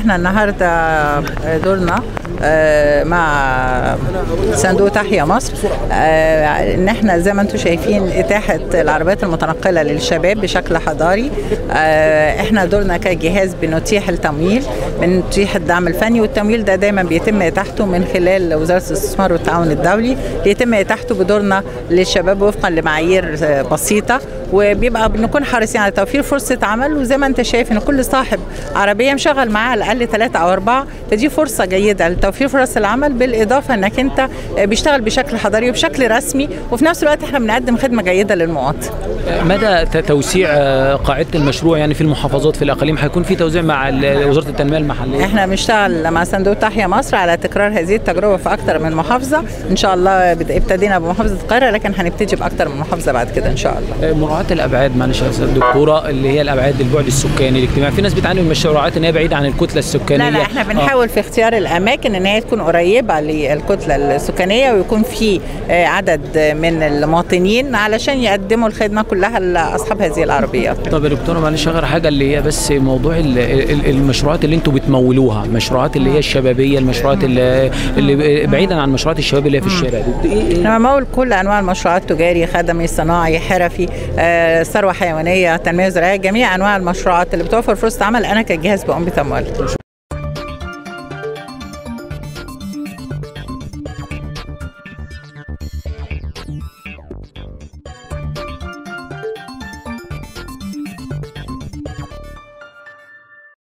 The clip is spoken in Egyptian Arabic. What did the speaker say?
احنا النهارده دورنا آه، مع صندوق تحيا مصر آه، ان احنا زي ما انتم شايفين اتاحه العربيات المتنقله للشباب بشكل حضاري آه، احنا دورنا كجهاز بنتيح التمويل بنتيح الدعم الفني والتمويل ده دايما بيتم اتاحته من خلال وزاره الاستثمار والتعاون الدولي بيتم اتاحته بدورنا للشباب وفقا لمعايير آه، بسيطه وبيبقى بنكون حريصين على توفير فرصه عمل وزي ما انت شايف ان كل صاحب عربيه مشغل معاه على الاقل ثلاثه او اربعه فدي فرصه جيده لتوفير فرص العمل بالاضافه انك انت بيشتغل بشكل حضاري وبشكل رسمي وفي نفس الوقت احنا بنقدم خدمه جيده للمواطن. مدى ت- توسيع آه، قاعده المشروع يعني في المحافظات في الاقاليم هيكون في توزيع مع ال- وزاره التنميه المحليه احنا بنشتغل مع صندوق تحيا مصر على تكرار هذه التجربه في اكثر من محافظه ان شاء الله بد- ابتدينا بمحافظه القاهره لكن هنبتدي باكثر من محافظه بعد كده ان شاء الله. آه، مراعاه الابعاد معلش يا أستاذ دكتوره اللي هي الابعاد البعد السكاني الاجتماعي في ناس بتعاني من المشروعات ان هي بعيده عن الكتله السكانيه لا لا احنا آه. بنحاول في اختيار الاماكن ان هي تكون قريبه للكتله السكانيه ويكون في آه، عدد من المواطنين علشان يقدموا الخدمه كلها لاصحاب هذه العربيات. طب يا دكتوره معلش اخر حاجه اللي هي بس موضوع ال- ال- المشروعات اللي انتوا بتمولوها المشروعات اللي هي الشبابيه المشروعات اللي, اللي بعيدا عن مشروعات الشباب اللي هي في الشارع دي ايه ايه احنا بنمول كل انواع المشروعات تجاري خدمي صناعي حرفي آه، ثروه حيوانيه تنميه زراعيه جميع انواع المشروعات اللي بتوفر فرصه عمل انا كجهاز بقوم بتمويلها